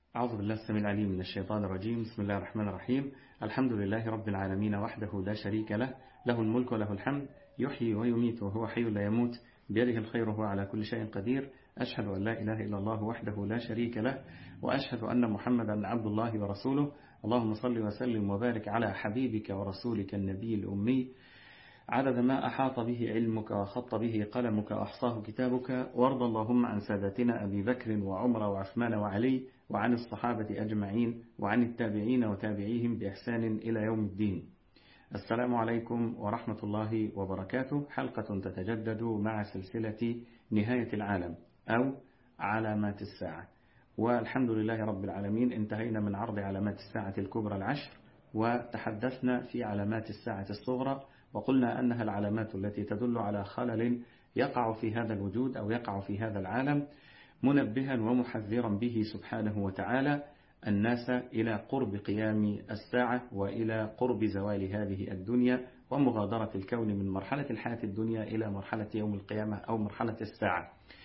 أعوذ بالله السميع العليم من الشيطان الرجيم بسم الله الرحمن الرحيم الحمد لله رب العالمين وحده لا شريك له له الملك وله الحمد يحيي ويميت وهو حي لا يموت بيده الخير وهو على كل شيء قدير أشهد أن لا إله إلا الله وحده لا شريك له وأشهد أن محمدا عبد الله ورسوله اللهم صل وسلم وبارك على حبيبك ورسولك النبي الأمي عدد ما أحاط به علمك وخط به قلمك وأحصاه كتابك وارض اللهم عن سادتنا أبي بكر وعمر وعثمان وعلي وعن الصحابة أجمعين وعن التابعين وتابعيهم بإحسان إلى يوم الدين السلام عليكم ورحمة الله وبركاته حلقة تتجدد مع سلسلة نهاية العالم أو علامات الساعة والحمد لله رب العالمين انتهينا من عرض علامات الساعة الكبرى العشر وتحدثنا في علامات الساعة الصغرى وقلنا أنها العلامات التي تدل على خلل يقع في هذا الوجود أو يقع في هذا العالم منبها ومحذرا به سبحانه وتعالى الناس إلى قرب قيام الساعة وإلى قرب زوال هذه الدنيا ومغادرة الكون من مرحلة الحياة الدنيا إلى مرحلة يوم القيامة أو مرحلة الساعة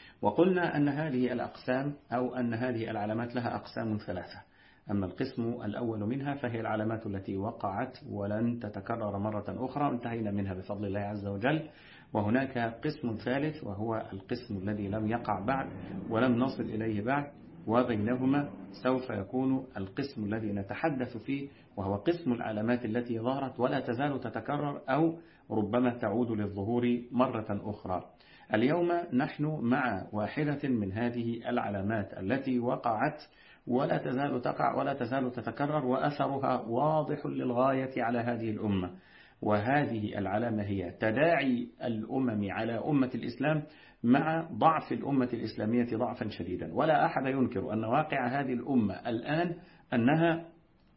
وقلنا أن هذه الأقسام أو أن هذه العلامات لها أقسام ثلاثة أما القسم الأول منها فهي العلامات التي وقعت ولن تتكرر مرة أخرى انتهينا منها بفضل الله عز وجل وهناك قسم ثالث وهو القسم الذي لم يقع بعد ولم نصل إليه بعد وبينهما سوف يكون القسم الذي نتحدث فيه وهو قسم العلامات التي ظهرت ولا تزال تتكرر أو ربما تعود للظهور مرة أخرى اليوم نحن مع واحدة من هذه العلامات التي وقعت ولا تزال تقع ولا تزال تتكرر وأثرها واضح للغاية على هذه الأمة وهذه العلامة هي تداعي الأمم على أمة الإسلام مع ضعف الأمة الإسلامية ضعفا شديدا ولا أحد ينكر أن واقع هذه الأمة الآن أنها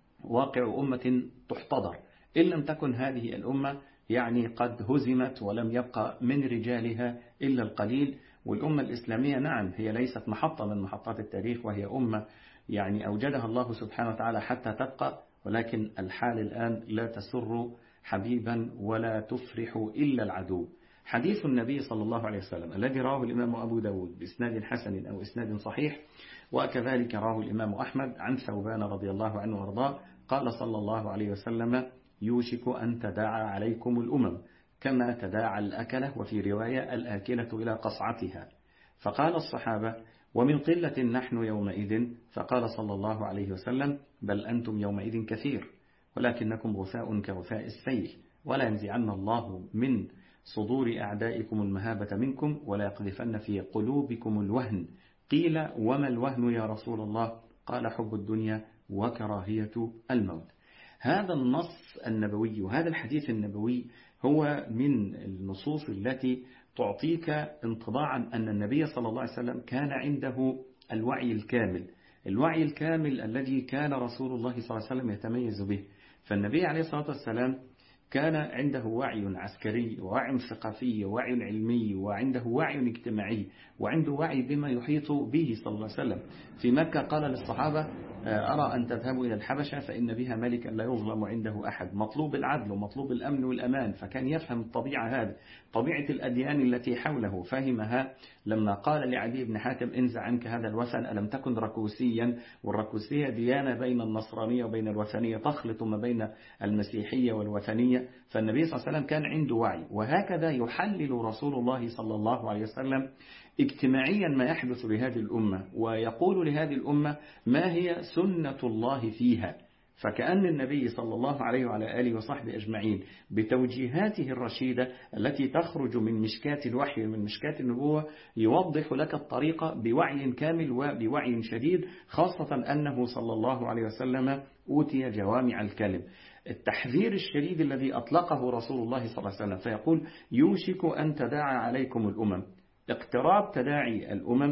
واقع أمة تحتضر إن لم تكن هذه الأمة يعني قد هزمت ولم يبقى من رجالها إلا القليل والأمة الإسلامية نعم هي ليست محطة من محطات التاريخ وهي أمة يعني أوجدها الله سبحانه وتعالى حتى تبقى ولكن الحال الآن لا تسر حبيبا ولا تفرح إلا العدو حديث النبي صلى الله عليه وسلم الذي رواه الإمام أبو داود بإسناد حسن أو إسناد صحيح وكذلك رواه الإمام أحمد عن ثوبان رضي الله عنه وارضاه قال صلى الله عليه وسلم يوشك أن تداعى عليكم الأمم كما تداعى الأكلة وفي رواية الآكلة إلى قصعتها فقال الصحابة ومن قلة نحن يومئذ فقال صلى الله عليه وسلم بل أنتم يومئذ كثير ولكنكم غثاء كغثاء السيل ولا ينزعن الله من صدور أعدائكم المهابة منكم ولا يقذفن في قلوبكم الوهن قيل وما الوهن يا رسول الله قال حب الدنيا وكراهية الموت هذا النص النبوي وهذا الحديث النبوي هو من النصوص التي تعطيك انطباعا أن النبي صلى الله عليه وسلم كان عنده الوعي الكامل الوعي الكامل الذي كان رسول الله صلى الله عليه وسلم يتميز به فالنبي عليه الصلاة والسلام كان عنده وعي عسكري ووعي ثقافي ووعي علمي وعنده وعي اجتماعي وعنده وعي بما يحيط به صلى الله عليه وسلم في مكة قال للصحابة أرى أن تذهبوا إلى الحبشة فإن بها ملكا لا يظلم عنده أحد مطلوب العدل ومطلوب الأمن والأمان فكان يفهم الطبيعة هذه طبيعة الأديان التي حوله فهمها لما قال لعدي بن حاتم انزع عنك هذا الوثن ألم تكن ركوسيا والركوسية ديانة بين النصرانية وبين الوثنية تخلط ما بين المسيحية والوثنية فالنبي صلى الله عليه وسلم كان عنده وعي وهكذا يحلل رسول الله صلى الله عليه وسلم اجتماعيا ما يحدث لهذه الأمة ويقول لهذه الأمة ما هي سنة الله فيها فكأن النبي صلى الله عليه وعلى آله وصحبه أجمعين بتوجيهاته الرشيدة التي تخرج من مشكات الوحي من مشكات النبوة يوضح لك الطريقة بوعي كامل وبوعي شديد خاصة أنه صلى الله عليه وسلم أوتي جوامع الكلم التحذير الشديد الذي أطلقه رسول الله صلى الله عليه وسلم فيقول يوشك أن تداعى عليكم الأمم اقتراب تداعي الأمم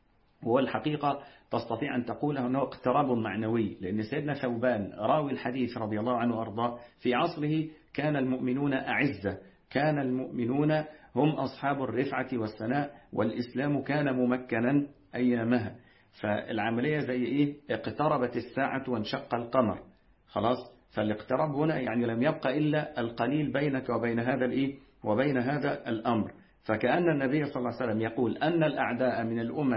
هو الحقيقة تستطيع أن تقول أنه اقتراب معنوي لأن سيدنا ثوبان راوي الحديث رضي الله عنه وأرضاه في عصره كان المؤمنون أعزة كان المؤمنون هم أصحاب الرفعة والسناء والإسلام كان ممكنا أيامها فالعملية زي إيه اقتربت الساعة وانشق القمر خلاص فالاقتراب هنا يعني لم يبقى إلا القليل بينك وبين هذا الإيه وبين هذا الأمر فكأن النبي صلى الله عليه وسلم يقول أن الأعداء من الأمم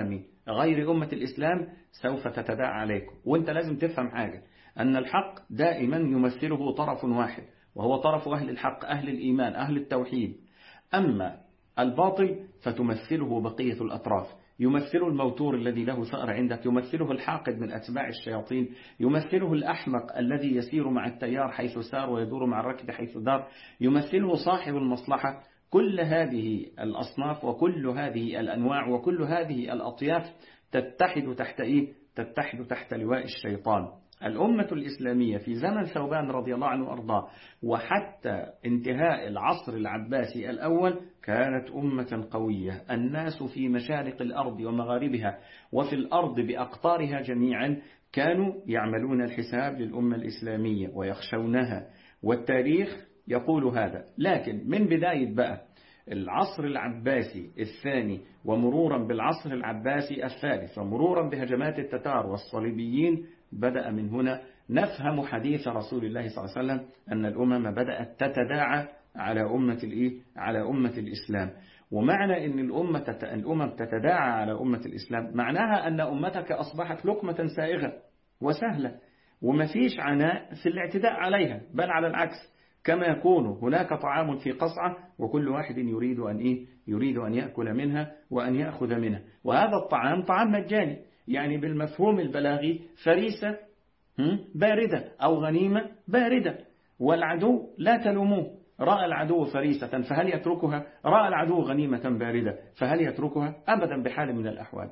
غير أمة الإسلام سوف تتداعى عليكم وانت لازم تفهم حاجة أن الحق دائما يمثله طرف واحد وهو طرف أهل الحق أهل الإيمان أهل التوحيد أما الباطل فتمثله بقية الأطراف يمثل الموتور الذي له ثأر عندك يمثله الحاقد من أتباع الشياطين يمثله الأحمق الذي يسير مع التيار حيث سار ويدور مع الركب حيث دار يمثله صاحب المصلحة كل هذه الأصناف وكل هذه الأنواع وكل هذه الأطياف تتحد تحت إيه؟ تتحد تحت لواء الشيطان الأمة الإسلامية في زمن ثوبان رضي الله عنه وأرضاه وحتى انتهاء العصر العباسي الأول كانت أمة قوية الناس في مشارق الأرض ومغاربها وفي الأرض بأقطارها جميعا كانوا يعملون الحساب للأمة الإسلامية ويخشونها والتاريخ يقول هذا لكن من بداية بقى العصر العباسي الثاني ومرورا بالعصر العباسي الثالث ومرورا بهجمات التتار والصليبيين بدأ من هنا نفهم حديث رسول الله صلى الله عليه وسلم أن الأمم بدأت تتداعى على أمة الإيه؟ على أمة الإسلام ومعنى أن الأمة تت... الأمم تتداعى على أمة الإسلام معناها أن أمتك أصبحت لقمة سائغة وسهلة وما فيش عناء في الاعتداء عليها بل على العكس كما يكون هناك طعام في قصعة وكل واحد يريد أن إيه؟ يريد أن يأكل منها وأن يأخذ منها وهذا الطعام طعام مجاني يعني بالمفهوم البلاغي فريسة باردة أو غنيمة باردة والعدو لا تلوموه رأى العدو فريسة فهل يتركها رأى العدو غنيمة باردة فهل يتركها أبدا بحال من الأحوال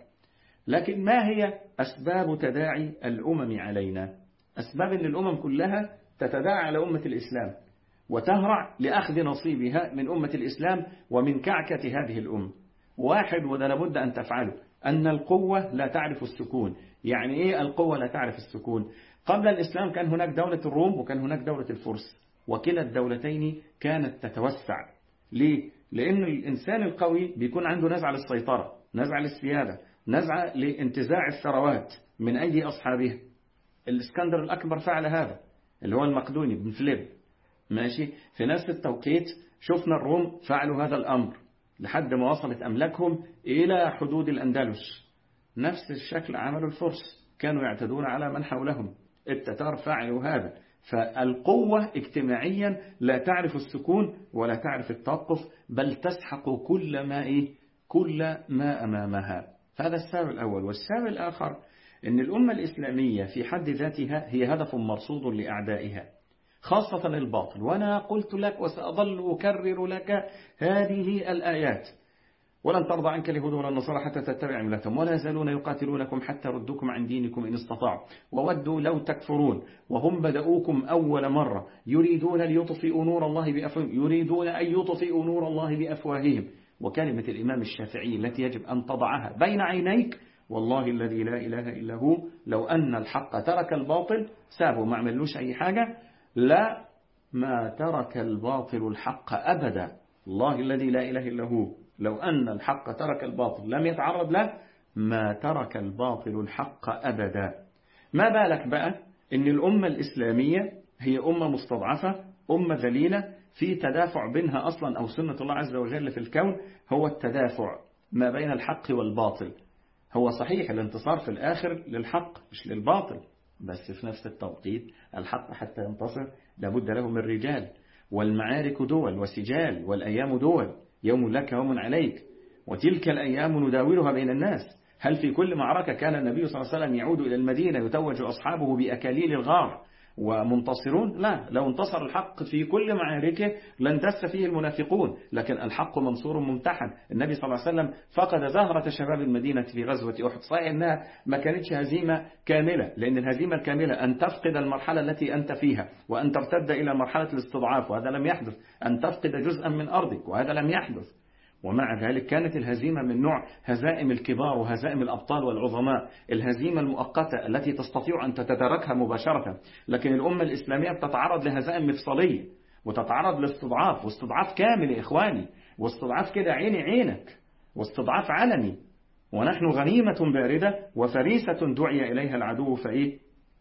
لكن ما هي أسباب تداعي الأمم علينا أسباب أن الأمم كلها تتداعى على أمة الإسلام وتهرع لأخذ نصيبها من أمة الإسلام ومن كعكة هذه الأمة واحد وده لابد أن تفعله أن القوة لا تعرف السكون يعني إيه القوة لا تعرف السكون قبل الإسلام كان هناك دولة الروم وكان هناك دولة الفرس وكلا الدولتين كانت تتوسع ليه؟ لأن الإنسان القوي بيكون عنده نزعة للسيطرة نزعة للسيادة نزعة لانتزاع الثروات من أيدي أصحابها الإسكندر الأكبر فعل هذا اللي هو المقدوني بن فليب ماشي في نفس التوقيت شفنا الروم فعلوا هذا الأمر لحد ما وصلت أملاكهم إلى حدود الأندلس نفس الشكل عملوا الفرس كانوا يعتدون على من حولهم التتار فعلوا هذا فالقوة اجتماعيا لا تعرف السكون ولا تعرف التوقف بل تسحق كل ما إيه كل ما أمامها هذا السبب الأول والسبب الآخر أن الأمة الإسلامية في حد ذاتها هي هدف مرصود لأعدائها خاصة الباطل وأنا قلت لك وسأظل أكرر لك هذه الآيات ولن ترضى عنك اليهود ولا النصارى حتى تتبع ملتهم ولا يزالون يقاتلونكم حتى ردوكم عن دينكم إن استطاعوا وودوا لو تكفرون وهم بدؤوكم أول مرة يريدون ليطفئوا نور الله بأفواههم يريدون أن يطفئوا نور الله بأفواههم وكلمة الإمام الشافعي التي يجب أن تضعها بين عينيك والله الذي لا إله إلا هو لو أن الحق ترك الباطل سابوا ما عملوش أي حاجة لا ما ترك الباطل الحق أبدا الله الذي لا إله إلا هو لو أن الحق ترك الباطل لم يتعرض له ما ترك الباطل الحق أبدا ما بالك بقى إن الأمة الإسلامية هي أمة مستضعفة أمة ذليلة في تدافع بينها أصلا أو سنة الله عز وجل في الكون هو التدافع ما بين الحق والباطل هو صحيح الانتصار في الآخر للحق مش للباطل بس في نفس التوقيت الحق حتى ينتصر لابد له من رجال والمعارك دول وسجال والأيام دول يوم لك يوم عليك وتلك الأيام نداولها بين الناس هل في كل معركة كان النبي صلى الله عليه وسلم يعود إلى المدينة يتوج أصحابه بأكاليل الغار ومنتصرون لا لو انتصر الحق في كل معاركه لن دس فيه المنافقون لكن الحق منصور ممتحن النبي صلى الله عليه وسلم فقد زهرة شباب المدينة في غزوة أحد صحيح أنها ما كانتش هزيمة كاملة لأن الهزيمة الكاملة أن تفقد المرحلة التي أنت فيها وأن ترتد إلى مرحلة الاستضعاف وهذا لم يحدث أن تفقد جزءا من أرضك وهذا لم يحدث ومع ذلك كانت الهزيمة من نوع هزائم الكبار وهزائم الأبطال والعظماء الهزيمة المؤقتة التي تستطيع أن تتداركها مباشرة لكن الأمة الإسلامية بتتعرض لهزائم مفصلية وتتعرض لاستضعاف واستضعاف كامل يا إخواني واستضعاف كده عيني عينك واستضعاف علني ونحن غنيمة باردة وفريسة دعي إليها العدو فإيه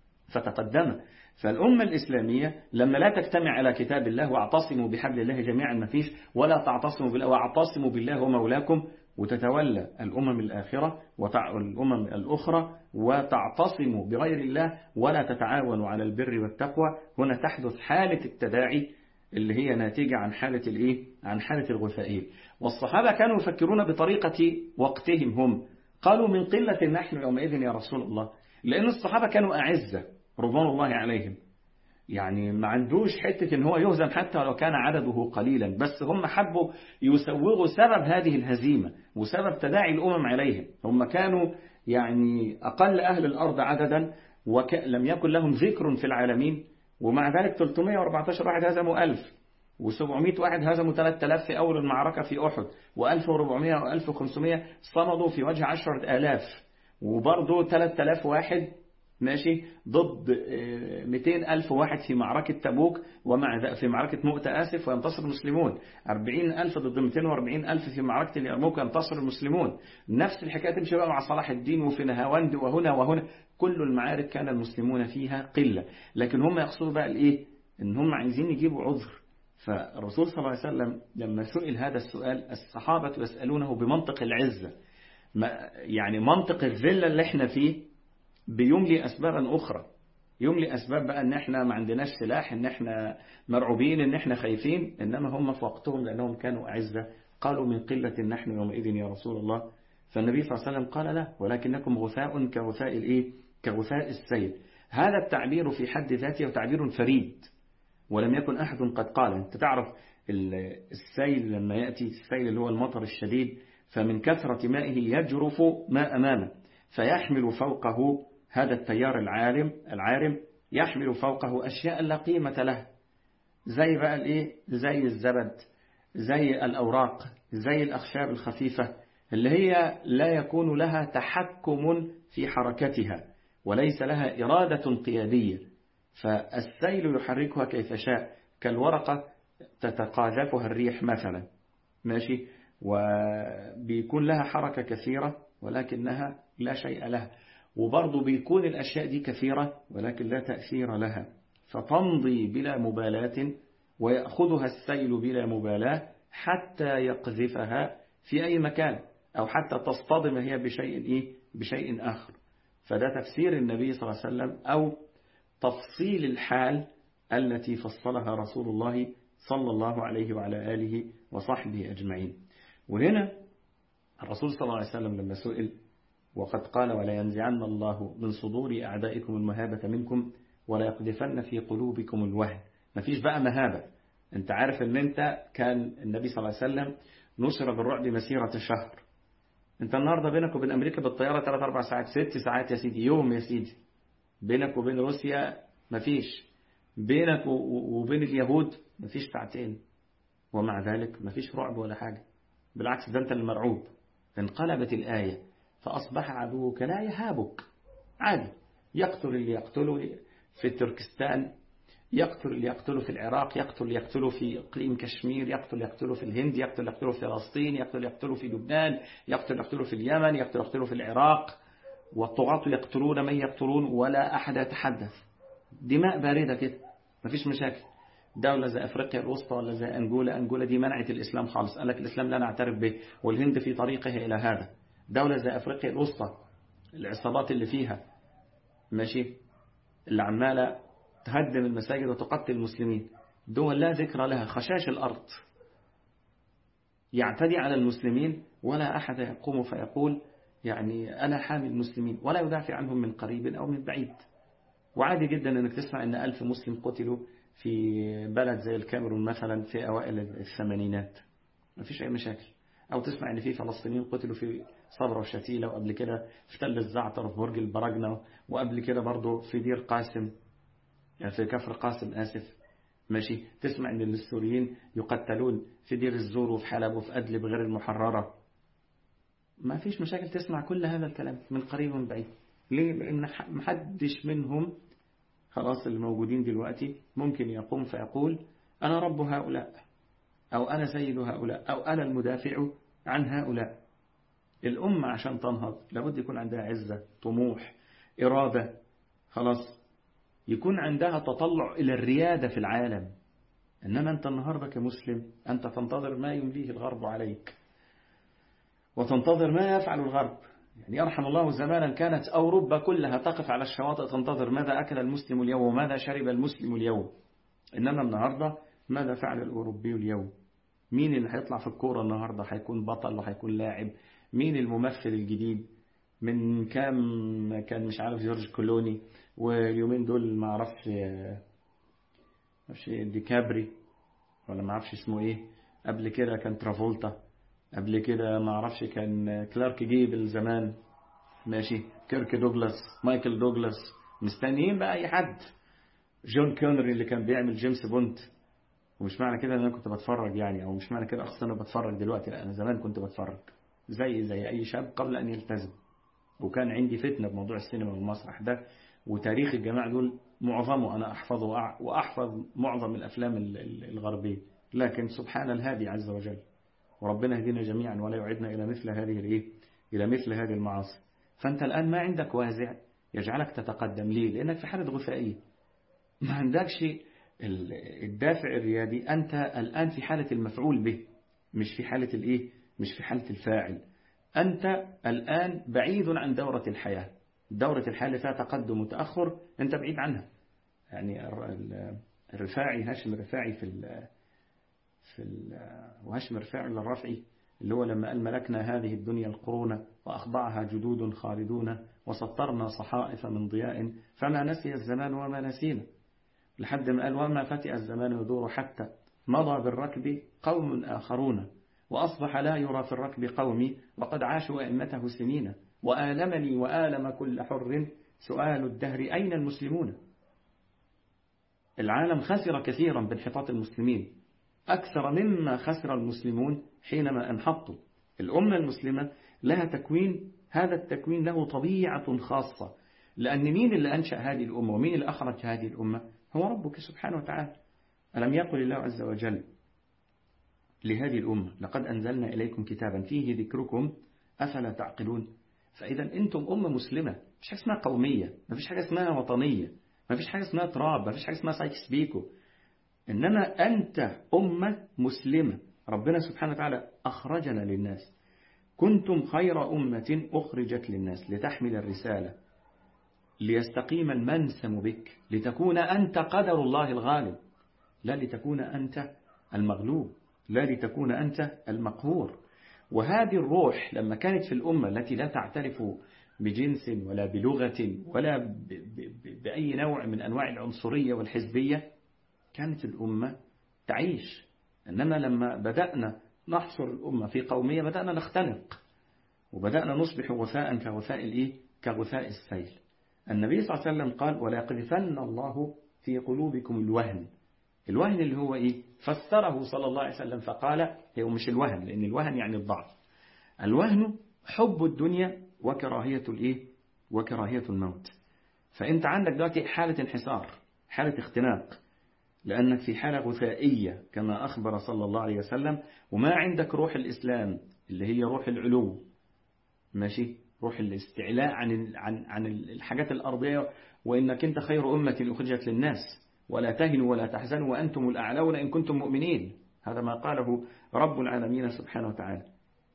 فتقدم فالأمة الإسلامية لما لا تجتمع على كتاب الله واعتصموا بحبل الله جميعا ما فيش ولا تعتصموا بالله واعتصموا بالله ومولاكم وتتولى الأمم الآخرة والأمم الأخرى وتعتصم بغير الله ولا تتعاون على البر والتقوى هنا تحدث حالة التداعي اللي هي ناتجة عن حالة الإيه؟ عن حالة الغثائين والصحابة كانوا يفكرون بطريقة وقتهم هم قالوا من قلة نحن يومئذ يا رسول الله لأن الصحابة كانوا أعزة رضوان الله عليهم يعني ما عندوش حتة ان هو يهزم حتى لو كان عدده قليلا بس هم حبوا يسوغوا سبب هذه الهزيمة وسبب تداعي الأمم عليهم هم كانوا يعني أقل أهل الأرض عددا ولم يكن لهم ذكر في العالمين ومع ذلك 314 واحد هزموا 1000 و700 واحد هزموا 3000 في أول المعركة في أحد و1400 و1500 صمدوا في وجه 10000 وبرضه 3000 واحد ماشي ضد 200 ألف واحد في معركة تبوك ومع في معركة مؤتة آسف وينتصر المسلمون 40 ألف ضد 240 ألف في معركة اليرموك وينتصر المسلمون نفس الحكاية تمشي بقى مع صلاح الدين وفي نهاوند وهنا وهنا كل المعارك كان المسلمون فيها قلة لكن هم يقصدوا بقى الإيه إن هم عايزين يجيبوا عذر فالرسول صلى الله عليه وسلم لما سئل هذا السؤال الصحابة يسألونه بمنطق العزة يعني منطق الذلة اللي احنا فيه بيملي أسبابا أخرى يملي أسباب بقى ان احنا ما عندناش سلاح ان احنا مرعوبين ان احنا خايفين انما هم في وقتهم لانهم كانوا أعزة قالوا من قلة نحن يومئذ يا رسول الله فالنبي صلى الله عليه وسلم قال لا ولكنكم غثاء كغثاء الايه كغثاء السيل هذا التعبير في حد ذاته تعبير فريد ولم يكن أحد قد قال انت تعرف السيل لما يأتي السيل اللي هو المطر الشديد فمن كثرة مائه يجرف ما أمامه فيحمل فوقه هذا التيار العارم العارم يحمل فوقه أشياء لا قيمة له زي بقى الإيه زي الزبد زي الأوراق زي الأخشاب الخفيفة اللي هي لا يكون لها تحكم في حركتها وليس لها إرادة قيادية فالسيل يحركها كيف شاء كالورقة تتقاذفها الريح مثلا ماشي وبيكون لها حركة كثيرة ولكنها لا شيء لها وبرضه بيكون الأشياء دي كثيرة ولكن لا تأثير لها فتمضي بلا مبالاة ويأخذها السيل بلا مبالاة حتى يقذفها في أي مكان أو حتى تصطدم هي بشيء إيه؟ بشيء آخر فده تفسير النبي صلى الله عليه وسلم أو تفصيل الحال التي فصلها رسول الله صلى الله عليه وعلى آله وصحبه أجمعين وهنا الرسول صلى الله عليه وسلم لما سئل وقد قال ولا ينزعن الله من صدور أعدائكم المهابة منكم ولا يقذفن في قلوبكم الوهن مفيش بقى مهابة انت عارف ان انت كان النبي صلى الله عليه وسلم نشر بالرعب مسيرة شهر انت النهاردة بينك وبين امريكا بالطيارة 3 4 ساعات 6 ساعات يا سيدي يوم يا سيدي بينك وبين روسيا مفيش بينك وبين اليهود مفيش ساعتين ومع ذلك مفيش رعب ولا حاجة بالعكس ده انت المرعوب انقلبت الآية فأصبح عدوك لا يهابك عادي يقتل اللي يقتله في تركستان يقتل اللي يقتله في العراق يقتل اللي يقتله في إقليم كشمير يقتل يقتله في الهند يقتل يقتله في فلسطين يقتل يقتله في لبنان يقتل يقتله في اليمن يقتل يقتله في العراق والطغاة يقتلون من يقتلون ولا أحد يتحدث دماء باردة كده مفيش مشاكل دولة زي أفريقيا الوسطى ولا زي أنجولا أنجولا دي منعت الإسلام خالص قال لك الإسلام لا نعترف به والهند في طريقه إلى هذا دولة زي أفريقيا الوسطى العصابات اللي فيها ماشي اللي عمالة تهدم المساجد وتقتل المسلمين دول لا ذكر لها خشاش الأرض يعتدي على المسلمين ولا أحد يقوم فيقول يعني أنا حامي المسلمين ولا يدافع عنهم من قريب أو من بعيد وعادي جدا أنك تسمع أن ألف مسلم قتلوا في بلد زي الكاميرون مثلا في أوائل الثمانينات ما فيش أي مشاكل أو تسمع أن في فلسطينيين قتلوا في صبرا وشتيلة وقبل كده في تل الزعتر في برج البراجنة وقبل كده برضه في دير قاسم يعني في كفر قاسم آسف ماشي تسمع أن السوريين يقتلون في دير الزور وفي حلب وفي أدلب غير المحررة ما فيش مشاكل تسمع كل هذا الكلام من قريب ومن بعيد ليه؟ لأن محدش منهم خلاص اللي موجودين دلوقتي ممكن يقوم فيقول أنا رب هؤلاء أو أنا سيد هؤلاء أو أنا المدافع عن هؤلاء الأمة عشان تنهض لابد يكون عندها عزة طموح إرادة خلاص يكون عندها تطلع إلى الريادة في العالم إنما أنت النهاردة كمسلم أنت تنتظر ما يمليه الغرب عليك وتنتظر ما يفعل الغرب يعني يرحم الله زمانا كانت أوروبا كلها تقف على الشواطئ تنتظر ماذا أكل المسلم اليوم وماذا شرب المسلم اليوم إنما النهاردة ماذا فعل الأوروبي اليوم مين اللي هيطلع في الكورة النهاردة هيكون بطل وهيكون لاعب مين الممثل الجديد من كام كان مش عارف جورج كولوني واليومين دول ما اعرفش ديكابري ولا ما اعرفش اسمه ايه قبل كده كان ترافولتا قبل كده ما اعرفش كان كلارك جيبل زمان ماشي كيرك دوغلاس مايكل دوغلاس مستنيين بقى اي حد جون كونري اللي كان بيعمل جيمس بوند ومش معنى كده ان انا كنت بتفرج يعني او مش معنى كده اصلا انا بتفرج دلوقتي لا انا زمان كنت بتفرج زي زي اي شاب قبل ان يلتزم وكان عندي فتنه بموضوع السينما والمسرح ده وتاريخ الجماعه دول معظمه انا احفظه واحفظ معظم الافلام الغربيه لكن سبحان الهادي عز وجل وربنا يهدينا جميعا ولا يعدنا الى مثل هذه الايه الى مثل هذه المعاصي فانت الان ما عندك وازع يجعلك تتقدم ليه لانك في حاله غثائيه ما عندكش الدافع الريادي أنت الآن في حالة المفعول به مش في حالة الإيه مش في حالة الفاعل أنت الآن بعيد عن دورة الحياة دورة الحياة اللي فيها تقدم وتأخر أنت بعيد عنها يعني الرفاعي هاشم الرفاعي في ال في ال وهاشم الرفاعي الرفعي اللي هو لما قال ملكنا هذه الدنيا القرون وأخضعها جدود خالدون وسطرنا صحائف من ضياء فما نسي الزمان وما نسينا لحد ما قال وما فتئ الزمان يدور حتى مضى بالركب قوم آخرون وأصبح لا يرى في الركب قومي وقد عاشوا أئمته سنين وآلمني وآلم كل حر سؤال الدهر أين المسلمون العالم خسر كثيرا بانحطاط المسلمين أكثر مما خسر المسلمون حينما انحطوا الأمة المسلمة لها تكوين هذا التكوين له طبيعة خاصة لأن مين اللي أنشأ هذه الأمة ومين اللي أخرج هذه الأمة هو ربك سبحانه وتعالى ألم يقل الله عز وجل لهذه الأمة لقد أنزلنا إليكم كتابا فيه ذكركم أفلا تعقلون فإذا أنتم أمة مسلمة مش حاجة اسمها قومية ما فيش حاجة اسمها وطنية ما فيش حاجة اسمها تراب ما فيش حاجة اسمها سايكس بيكو إنما أنت أمة مسلمة ربنا سبحانه وتعالى أخرجنا للناس كنتم خير أمة أخرجت للناس لتحمل الرسالة ليستقيم المنسم بك لتكون أنت قدر الله الغالب لا لتكون أنت المغلوب لا لتكون أنت المقهور وهذه الروح لما كانت في الأمة التي لا تعترف بجنس ولا بلغة ولا بأي نوع من أنواع العنصرية والحزبية كانت الأمة تعيش إنما لما بدأنا نحصر الأمة في قومية بدأنا نختنق وبدأنا نصبح وفاء كوفاء الإيه؟ كغثاء السيل النبي صلى الله عليه وسلم قال ولا يقذفن الله في قلوبكم الوهن الوهن اللي هو إيه فسره صلى الله عليه وسلم فقال هو مش الوهن لأن الوهن يعني الضعف الوهن حب الدنيا وكراهية الإيه وكراهية الموت فأنت عندك دلوقتي حالة انحسار حالة اختناق لأنك في حالة غثائية كما أخبر صلى الله عليه وسلم وما عندك روح الإسلام اللي هي روح العلو ماشي روح الاستعلاء عن عن عن الحاجات الأرضية وإنك أنت خير أمة أخرجت للناس ولا تهنوا ولا تحزنوا وأنتم الأعلون إن كنتم مؤمنين هذا ما قاله رب العالمين سبحانه وتعالى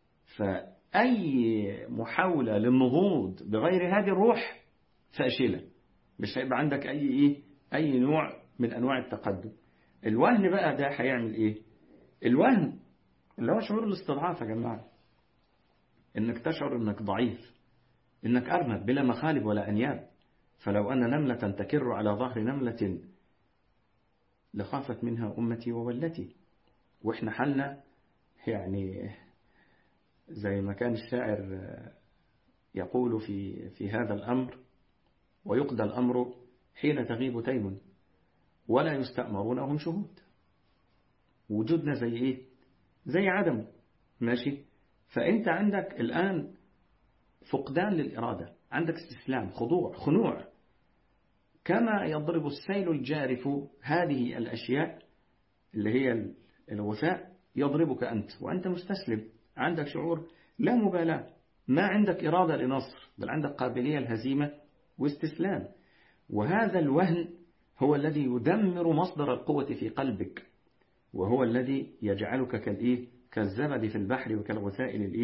فأي محاولة للنهوض بغير هذه الروح فاشلة مش هيبقى عندك أي إيه أي نوع من أنواع التقدم الوهن بقى ده هيعمل إيه الوهن اللي هو شعور الاستضعاف يا جماعة إنك تشعر إنك ضعيف إنك أرنب بلا مخالب ولا أنياب فلو أن نملة تكر على ظهر نملة لخافت منها أمتي وولتي وإحنا حالنا يعني زي ما كان الشاعر يقول في في هذا الأمر ويقضى الأمر حين تغيب تيم ولا يستأمرون وهم شهود وجودنا زي إيه زي عدم ماشي فأنت عندك الآن فقدان للإرادة عندك استسلام خضوع خنوع كما يضرب السيل الجارف هذه الأشياء اللي هي الوفاء يضربك أنت وأنت مستسلم عندك شعور لا مبالاة ما عندك إرادة لنصر بل عندك قابلية الهزيمة واستسلام وهذا الوهن هو الذي يدمر مصدر القوة في قلبك وهو الذي يجعلك كالإيه كالزبد في البحر وكالغثاء للإيه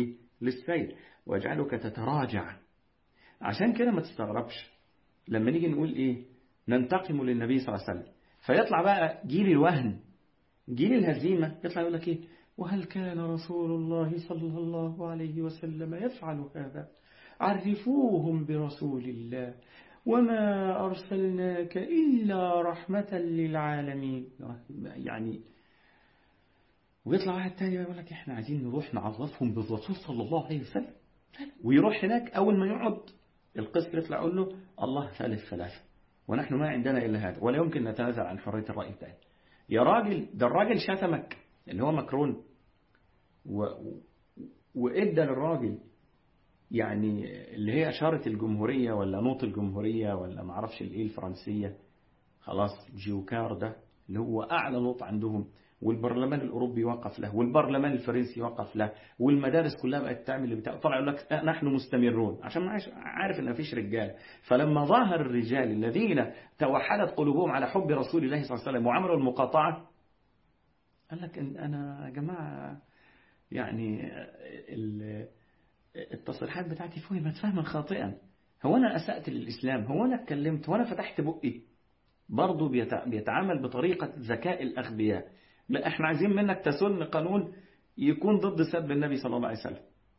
للسير ويجعلك تتراجع عشان كده ما تستغربش لما نيجي نقول إيه ننتقم للنبي صلى الله عليه وسلم فيطلع بقى جيل الوهن جيل الهزيمة يطلع يقول لك إيه وهل كان رسول الله صلى الله عليه وسلم يفعل هذا عرفوهم برسول الله وما أرسلناك إلا رحمة للعالمين يعني ويطلع واحد تاني يقول لك احنا عايزين نروح نعرفهم بالرسول صلى الله عليه وسلم ويروح هناك أول ما يقعد القس يطلع يقول له الله ثالث ثلاثة ونحن ما عندنا إلا هذا ولا يمكن نتنازل عن حرية الرأي بتاعي يا راجل ده الراجل شتمك اللي هو مكرون و... وإدى للراجل يعني اللي هي أشارة الجمهورية ولا نوط الجمهورية ولا معرفش الإيه الفرنسية خلاص جيوكار ده اللي هو أعلى نوط عندهم والبرلمان الأوروبي وقف له والبرلمان الفرنسي وقف له والمدارس كلها بقت تعمل اللي بتاع طلع يقول لك نحن مستمرون عشان ما عارف ان مفيش رجال فلما ظهر الرجال الذين توحدت قلوبهم على حب رسول الله صلى الله عليه وسلم وعملوا المقاطعة قال لك إن أنا يا جماعة يعني التصريحات بتاعتي فهمت فهما خاطئا هو أنا أسأت للإسلام هو أنا اتكلمت هو أنا فتحت بقي برضه بيتعامل بطريقة ذكاء الأغبياء لا احنا عايزين منك تسن قانون يكون ضد سب النبي صلى الله عليه وسلم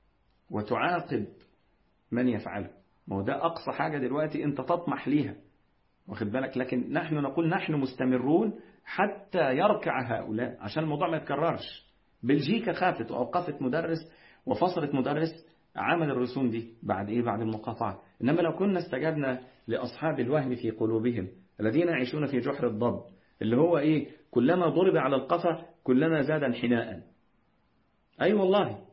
وتعاقب من يفعله ما هو ده أقصى حاجة دلوقتي أنت تطمح ليها واخد بالك لكن نحن نقول نحن مستمرون حتى يركع هؤلاء عشان الموضوع ما يتكررش بلجيكا خافت وأوقفت مدرس وفصلت مدرس عمل الرسوم دي بعد إيه بعد المقاطعة إنما لو كنا استجبنا لأصحاب الوهم في قلوبهم الذين يعيشون في جحر الضب اللي هو إيه كلما ضرب على القفا كلما زاد انحناء أي أيوة والله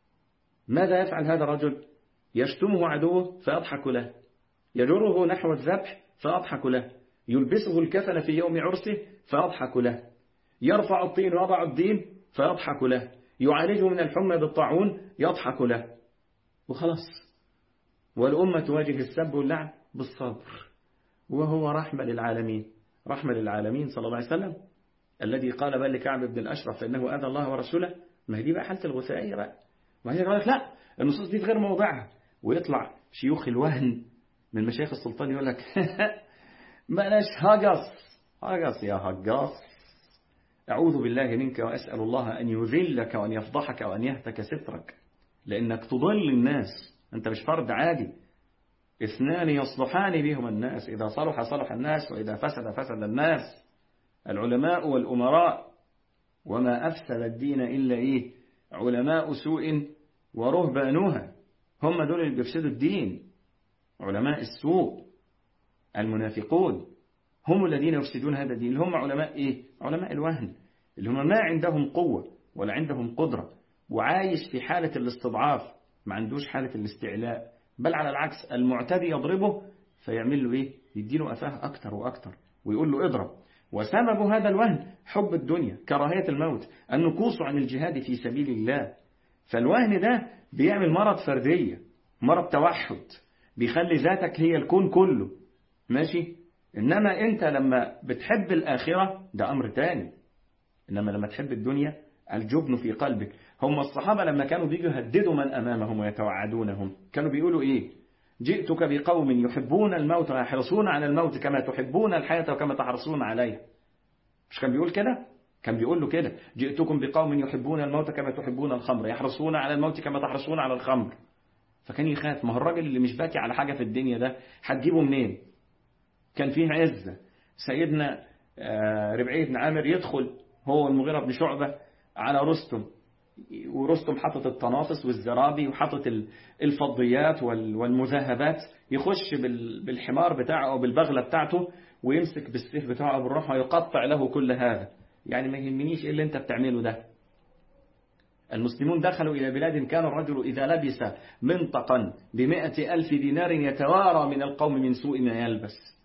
ماذا يفعل هذا الرجل يشتمه عدوه فيضحك له يجره نحو الذبح فيضحك له يلبسه الكفن في يوم عرسه فيضحك له يرفع الطين ويضع الدين فيضحك له يعالجه من الحمى بالطاعون يضحك له وخلاص والأمة تواجه السب واللعن بالصبر وهو رحمة للعالمين رحمة للعالمين صلى الله عليه وسلم الذي قال بل لكعب بن الأشرف فإنه أذى الله ورسوله ما هي دي بقى حالة الغثائية بقى ما هي قال لك لا النصوص دي في غير موضعها ويطلع شيوخ الوهن من مشايخ السلطان يقول لك بلاش هجص هجص يا هجاص أعوذ بالله منك وأسأل الله أن يذلك وأن يفضحك وأن يهتك سترك لأنك تضل الناس أنت مش فرد عادي اثنان يصلحان بهما الناس إذا صلح صلح الناس وإذا فسد فسد الناس العلماء والأمراء وما أفسد الدين إلا إيه علماء سوء ورهبانها هم دول اللي بيفسدوا الدين علماء السوء المنافقون هم الذين يفسدون هذا الدين اللي هم علماء إيه علماء الوهن اللي هم ما عندهم قوة ولا عندهم قدرة وعايش في حالة الاستضعاف ما عندوش حالة الاستعلاء بل على العكس المعتدي يضربه فيعمل له إيه يديله أفاه أكتر وأكتر ويقول له اضرب وسبب هذا الوهن حب الدنيا كراهية الموت النكوص عن الجهاد في سبيل الله فالوهن ده بيعمل مرض فردية مرض توحد بيخلي ذاتك هي الكون كله ماشي إنما أنت لما بتحب الآخرة ده أمر تاني إنما لما تحب الدنيا الجبن في قلبك هم الصحابة لما كانوا بيجوا يهددوا من أمامهم ويتوعدونهم كانوا بيقولوا إيه جئتك بقوم يحبون الموت ويحرصون على الموت كما تحبون الحياة وكما تحرصون عليها مش كان بيقول كده كان بيقول له كده جئتكم بقوم يحبون الموت كما تحبون الخمر يحرصون على الموت كما تحرصون على الخمر فكان يخاف ما هو الراجل اللي مش باكي على حاجة في الدنيا ده هتجيبه منين كان فيه عزة سيدنا ربعي بن عامر يدخل هو المغيرة بن شعبة على رستم ورستم حاطط التناصص والزرابي وحاطط الفضيات والمذهبات يخش بالحمار بتاعه أو بالبغلة بتاعته ويمسك بالسيف بتاعه بالروح ويقطع له كل هذا يعني ما يهمنيش ايه اللي انت بتعمله ده المسلمون دخلوا إلى بلاد كان الرجل إذا لبس منطقا بمئة ألف دينار يتوارى من القوم من سوء ما يلبس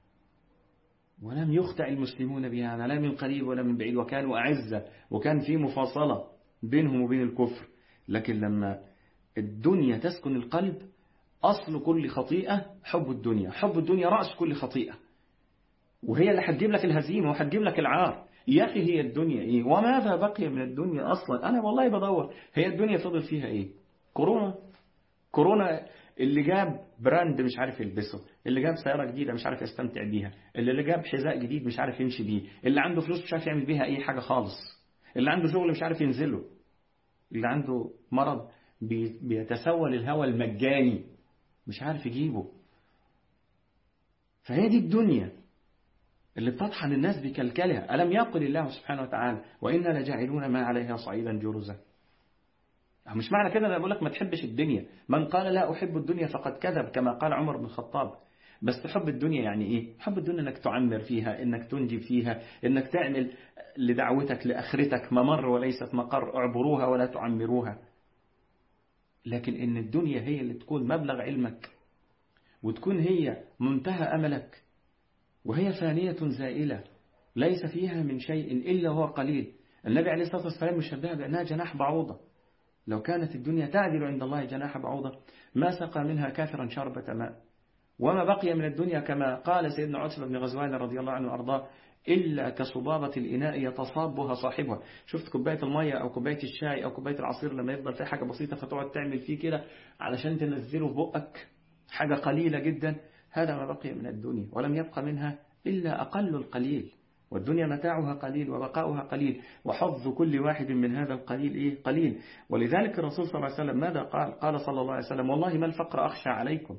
ولم يخدع المسلمون بهذا لا من قريب ولا من بعيد وكانوا أعزة وكان في مفاصلة بينهم وبين الكفر لكن لما الدنيا تسكن القلب أصل كل خطيئة حب الدنيا حب الدنيا رأس كل خطيئة وهي اللي هتجيب لك الهزيمة وهتجيب لك العار يا أخي هي الدنيا إيه وماذا بقي من الدنيا أصلا أنا والله بدور هي الدنيا فضل فيها إيه كورونا كورونا اللي جاب براند مش عارف يلبسه اللي جاب سيارة جديدة مش عارف يستمتع بيها اللي جاب حذاء جديد مش عارف يمشي بيه اللي عنده فلوس مش عارف يعمل بيها أي حاجة خالص اللي عنده شغل مش عارف ينزله اللي عنده مرض بيتسول الهوى المجاني مش عارف يجيبه فهي دي الدنيا اللي بتطحن الناس بكلكلها ألم يقل الله سبحانه وتعالى وإنا لجاعلون ما عليها صعيدا جرزا مش معنى كده أنا بقول لك ما تحبش الدنيا من قال لا أحب الدنيا فقد كذب كما قال عمر بن الخطاب بس تحب الدنيا يعني إيه حب الدنيا إنك تعمر فيها إنك تنجب فيها إنك تعمل لدعوتك لآخرتك ممر وليست مقر اعبروها ولا تعمروها لكن إن الدنيا هي اللي تكون مبلغ علمك وتكون هي منتهى أملك وهي فانية زائلة ليس فيها من شيء إلا هو قليل النبي عليه الصلاة والسلام مشبهها بأنها جناح بعوضة لو كانت الدنيا تعدل عند الله جناح بعوضة ما سقى منها كافرا شربة ماء وما بقي من الدنيا كما قال سيدنا عتبة بن غزوان رضي الله عنه وأرضاه إلا كصبابة الإناء يتصابها صاحبها شفت كوباية المية أو كوباية الشاي أو كوباية العصير لما يفضل فيها حاجة بسيطة فتقعد تعمل فيه كده علشان تنزله في بقك حاجة قليلة جدا هذا ما بقي من الدنيا ولم يبقى منها إلا أقل القليل والدنيا متاعها قليل وبقاؤها قليل وحظ كل واحد من هذا القليل إيه قليل ولذلك الرسول صلى الله عليه وسلم ماذا قال قال صلى الله عليه وسلم والله ما الفقر أخشى عليكم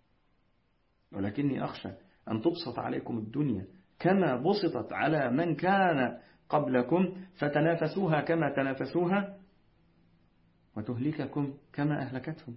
ولكني أخشى أن تبسط عليكم الدنيا كما بسطت على من كان قبلكم فتنافسوها كما تنافسوها وتهلككم كما أهلكتهم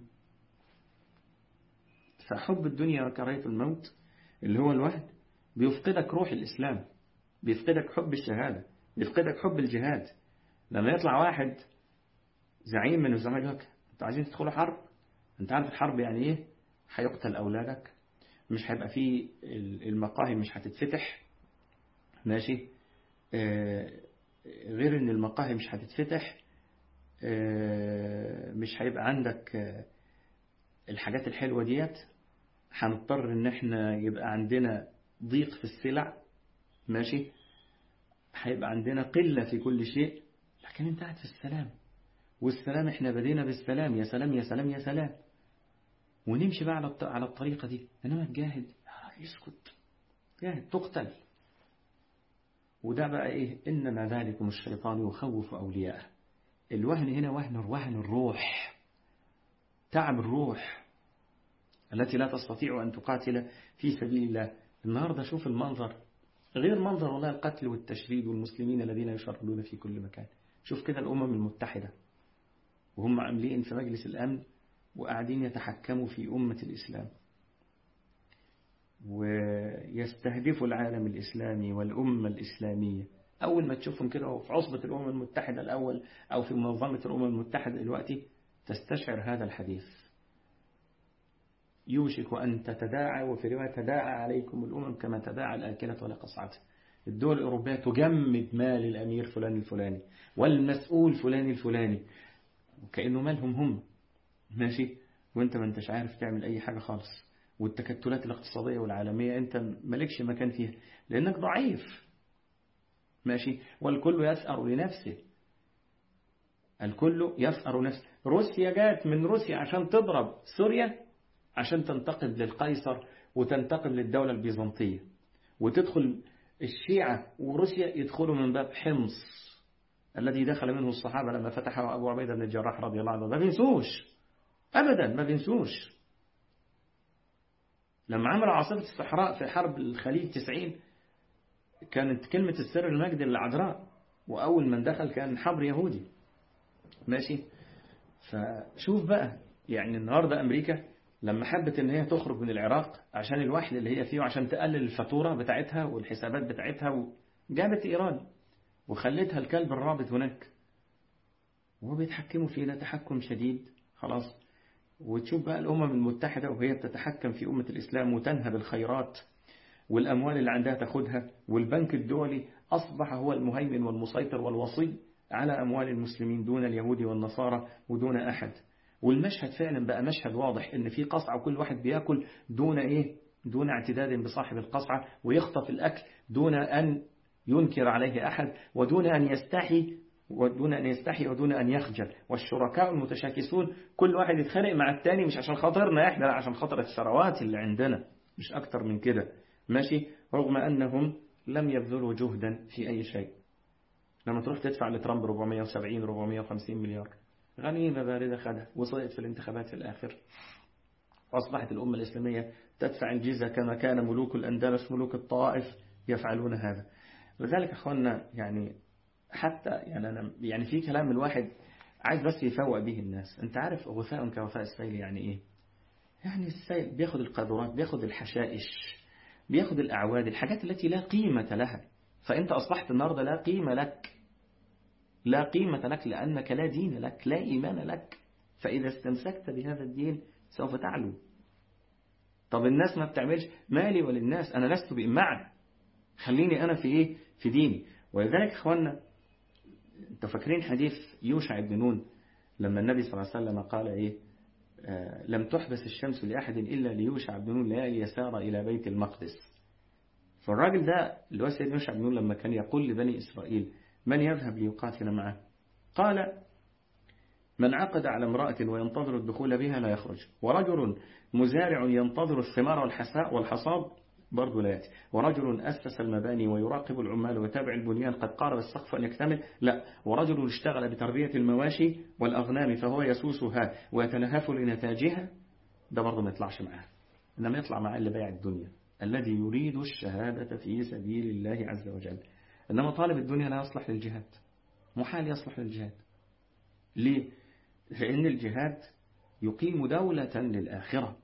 فحب الدنيا وكراهية الموت اللي هو الوهد بيفقدك روح الإسلام بيفقدك حب الشهادة بيفقدك حب الجهاد لما يطلع واحد زعيم من الزعماء يقول لك انتوا عايزين تدخلوا حرب انت عارف الحرب يعني ايه هيقتل اولادك مش هيبقى فيه المقاهي مش هتتفتح ماشي آه غير ان المقاهي مش هتتفتح آه مش هيبقى عندك آه الحاجات الحلوة ديت هنضطر ان احنا يبقى عندنا ضيق في السلع ماشي هيبقى عندنا قلة في كل شيء لكن انت قاعد في السلام والسلام احنا بدينا بالسلام يا سلام يا سلام يا سلام ونمشي بقى على على الطريقة دي انما تجاهد يسكت جاهد تقتل وده بقى ايه انما ذلكم الشيطان يخوف اولياءه الوهن هنا وهن وهن الروح تعب الروح التي لا تستطيع أن تقاتل في سبيل الله النهاردة شوف المنظر غير منظر والله القتل والتشريد والمسلمين الذين يشردون في كل مكان شوف كده الأمم المتحدة وهم عاملين في مجلس الأمن وقاعدين يتحكموا في أمة الإسلام ويستهدفوا العالم الإسلامي والأمة الإسلامية أول ما تشوفهم كده في عصبة الأمم المتحدة الأول أو في منظمة الأمم المتحدة دلوقتي تستشعر هذا الحديث يوشك أن تتداعى وفي رواية تداعى عليكم الأمم كما تداعى الآكلة ولقصعته الدول الأوروبية تجمد مال الأمير فلان الفلاني والمسؤول فلان الفلاني وكأنه مالهم هم ماشي وانت ما انتش عارف تعمل أي حاجة خالص والتكتلات الاقتصادية والعالمية انت مالكش مكان فيها لأنك ضعيف ماشي والكل يسأر لنفسه الكل يسأر نفسه روسيا جات من روسيا عشان تضرب سوريا عشان تنتقم للقيصر وتنتقم للدولة البيزنطية وتدخل الشيعة وروسيا يدخلوا من باب حمص الذي دخل منه الصحابة لما فتحه أبو عبيدة بن الجراح رضي الله عنه ما بينسوش أبدا ما بينسوش لما عملوا عاصفة الصحراء في حرب الخليج 90 كانت كلمة السر المجد العذراء وأول من دخل كان حبر يهودي ماشي فشوف بقى يعني النهاردة أمريكا لما حبت ان هي تخرج من العراق عشان الوحل اللي هي فيه وعشان تقلل الفاتورة بتاعتها والحسابات بتاعتها جابت إيران وخلتها الكلب الرابط هناك وهو بيتحكموا فينا تحكم شديد خلاص وتشوف بقى الأمم المتحدة وهي بتتحكم في أمة الإسلام وتنهب الخيرات والأموال اللي عندها تاخدها والبنك الدولي أصبح هو المهيمن والمسيطر والوصي على أموال المسلمين دون اليهود والنصارى ودون أحد والمشهد فعلا بقى مشهد واضح ان في قصعة وكل واحد بياكل دون ايه دون اعتداد بصاحب القصعة ويخطف الأكل دون أن ينكر عليه أحد ودون أن يستحي ودون أن يستحي ودون أن يخجل والشركاء المتشاكسون كل واحد يتخانق مع التاني مش عشان خاطرنا احنا لا عشان خاطر الثروات اللي عندنا مش أكتر من كده ماشي رغم أنهم لم يبذلوا جهدا في أي شيء لما تروح تدفع لترامب 470 450 مليار غنيمة باردة خدها وصلت في الانتخابات في الآخر أصبحت الأمة الإسلامية تدفع الجزة كما كان ملوك الأندلس ملوك الطائف يفعلون هذا لذلك أخوانا يعني حتى يعني أنا يعني في كلام الواحد عايز بس يفوق به الناس أنت عارف غثاء كوفاء السيل يعني إيه يعني السيل بياخد القاذورات بياخد الحشائش بياخد الأعواد الحاجات التي لا قيمة لها فأنت أصبحت النهاردة لا قيمة لك لا قيمة لك لأنك لا دين لك لا إيمان لك فإذا استمسكت بهذا الدين سوف تعلو طب الناس ما بتعملش مالي وللناس أنا لست بإمعن خليني أنا في إيه في ديني ولذلك أخوانا انتوا فاكرين حديث يوشع بن نون لما النبي صلى الله عليه وسلم قال إيه آه لم تحبس الشمس لأحد إلا ليوشع بن نون ليالي يسار إلى بيت المقدس فالراجل ده اللي هو سيدنا يوشع بن نون لما كان يقول لبني إسرائيل من يذهب ليقاتل معه قال من عقد على امرأة وينتظر الدخول بها لا يخرج ورجل مزارع ينتظر الثمار والحساء والحصاد برضه لا يأتي ورجل أسس المباني ويراقب العمال ويتابع البنيان قد قارب السقف أن يكتمل لا ورجل اشتغل بتربية المواشي والأغنام فهو يسوسها ويتلهف لنتاجها ده برضه ما يطلعش معاه إنما يطلع معاه اللي بايع الدنيا الذي يريد الشهادة في سبيل الله عز وجل إنما طالب الدنيا لا يصلح للجهاد محال يصلح للجهاد ليه؟ لأن الجهاد يقيم دولة للآخرة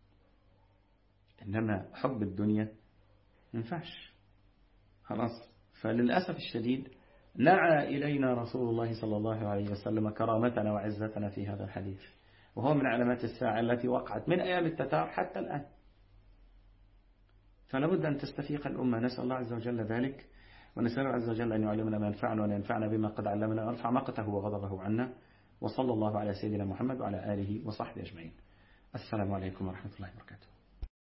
إنما حب الدنيا ما ينفعش خلاص فللأسف الشديد نعى إلينا رسول الله صلى الله عليه وسلم كرامتنا وعزتنا في هذا الحديث وهو من علامات الساعة التي وقعت من أيام التتار حتى الآن فلا بد أن تستفيق الأمة نسأل الله عز وجل ذلك ونسأل عز وجل أن يعلمنا ما ينفعنا وأن ينفعنا بما قد علمنا ويرفع مقته وغضبه عنا وصلى الله على سيدنا محمد وعلى آله وصحبه أجمعين السلام عليكم ورحمة الله وبركاته